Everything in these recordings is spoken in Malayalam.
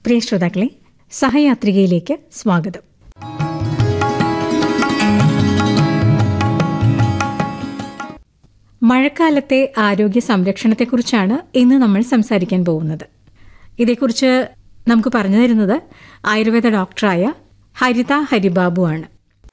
പ്രിയ ശ്രോതാക്കളെ സഹയാത്രികയിലേക്ക് സ്വാഗതം മഴക്കാലത്തെ ആരോഗ്യ സംരക്ഷണത്തെക്കുറിച്ചാണ് ഇന്ന് നമ്മൾ സംസാരിക്കാൻ പോകുന്നത് ഇതേക്കുറിച്ച് നമുക്ക് പറഞ്ഞു തരുന്നത് ആയുർവേദ ഡോക്ടറായ ഹരിത ഹരിബാബു ആണ്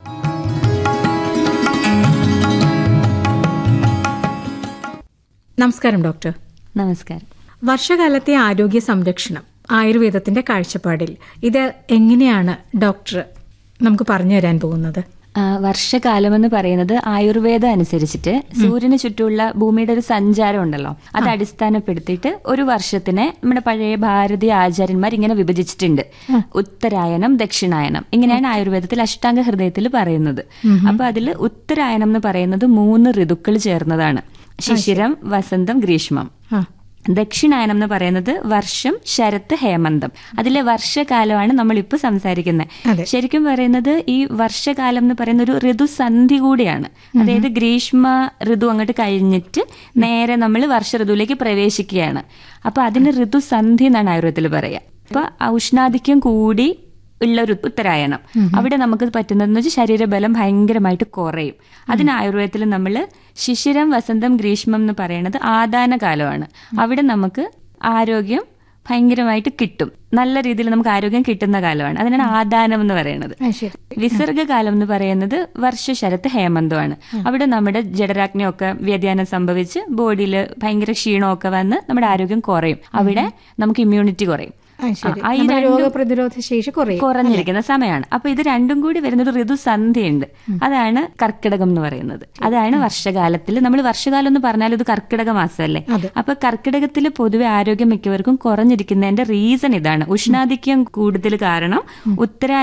നമസ്കാരം ഡോക്ടർ നമസ്കാരം വർഷകാലത്തെ ആരോഗ്യ സംരക്ഷണം ആയുർവേദത്തിന്റെ കാഴ്ചപ്പാടിൽ ഇത് എങ്ങനെയാണ് ഡോക്ടർ നമുക്ക് പറഞ്ഞു തരാൻ പോകുന്നത് ആ, വർഷകാലം എന്ന് പറയുന്നത് ആയുർവേദം അനുസരിച്ചിട്ട് സൂര്യന് ചുറ്റുമുള്ള ഭൂമിയുടെ ഒരു സഞ്ചാരം ഉണ്ടല്ലോ അത് അടിസ്ഥാനപ്പെടുത്തിയിട്ട് ഒരു വർഷത്തിനെ നമ്മുടെ പഴയ ഭാരതീയ ആചാര്യന്മാർ ഇങ്ങനെ വിഭജിച്ചിട്ടുണ്ട് ഉത്തരായനം ദക്ഷിണായനം ഇങ്ങനെയാണ് ആയുർവേദത്തിൽ അഷ്ടാംഗ ഹൃദയത്തിൽ പറയുന്നത് അപ്പൊ അതിൽ ഉത്തരായനം എന്ന് പറയുന്നത് മൂന്ന് ഋതുക്കൾ ചേർന്നതാണ് ശിശിരം വസന്തം ഗ്രീഷ്മം ആ ദക്ഷിണായനം എന്ന് പറയുന്നത് വർഷം ശരത്ത് ഹേമന്തം അതിലെ വർഷകാലമാണ് നമ്മളിപ്പോൾ സംസാരിക്കുന്നത് അതെ. ശരിക്കും പറയുന്നത് ഈ വർഷകാലം എന്ന് പറയുന്ന ഒരു ഋതുസന്ധി കൂടിയാണ് അതായത് ഗ്രീഷ്മ ഋതു അങ്ങോട്ട് കഴിഞ്ഞിട്ട് നേരെ നമ്മൾ വർഷ ഋതുവിലേക്ക് പ്രവേശിക്കുകയാണ് അപ്പൊ അതിന് ഋതുസന്ധി എന്നാണ് ആയുർവേദത്തിൽ പറയുക അപ്പൊ ഉഷ്ണാധിക്യം കൂടി ഉള്ള ഒരു ഉത്തരായണം അവിടെ നമുക്ക് പറ്റുന്നതെന്ന് വെച്ചാൽ ശരീരബലം ഭയങ്കരമായിട്ട് കുറയും അതിന് ആയുർവേദത്തിൽ നമ്മൾ ശിശിരം വസന്തം ഗ്രീഷ്മം എന്ന് പറയുന്നത് ആദാന കാലമാണ് അവിടെ നമുക്ക് ആരോഗ്യം ഭയങ്കരമായിട്ട് കിട്ടും നല്ല രീതിയിൽ നമുക്ക് ആരോഗ്യം കിട്ടുന്ന കാലമാണ് അതിനാണ് ആദാനം എന്ന് പറയുന്നത് ആ, ശരി വിസർഗകാലം എന്ന് പറയുന്നത് വർഷശരത്ത് ഹേമന്തമാണ് അവിടെ നമ്മുടെ ജഡരാജ്ഞയൊക്കെ വ്യതിയാനം സംഭവിച്ച് ബോഡിയിൽ ഭയങ്കര ക്ഷീണമൊക്കെ വന്ന് നമ്മുടെ ആരോഗ്യം കുറയും അവിടെ നമുക്ക് ഇമ്മ്യൂണിറ്റി കുറയും ആ, ശരി ആ, ഈ നമ്മുടെ രണ്ടും രോഗപ്രതിരോധ ശേഷി കുറയും കുറഞ്ഞിരിക്കുന്ന സമയമാണ് അപ്പൊ ഇത് രണ്ടും കൂടി വരുന്ന ഒരു ഋതുസന്ധിയുണ്ട് അതാണ് കർക്കിടകം എന്ന് പറയുന്നത് അതാണ് വർഷകാലത്തിൽ നമ്മൾ വർഷകാലം എന്ന് പറഞ്ഞാൽ ഇത് കർക്കിടക മാസമല്ലേ അതെ. അപ്പൊ കർക്കിടകത്തിൽ പൊതുവെ ആരോഗ്യം മിക്കവർക്കും കുറഞ്ഞിരിക്കുന്നതിന്റെ റീസൺ ഇതാണ് ഉഷ്ണാധിക്യം കൂടുതൽ കാരണം ഉത്തര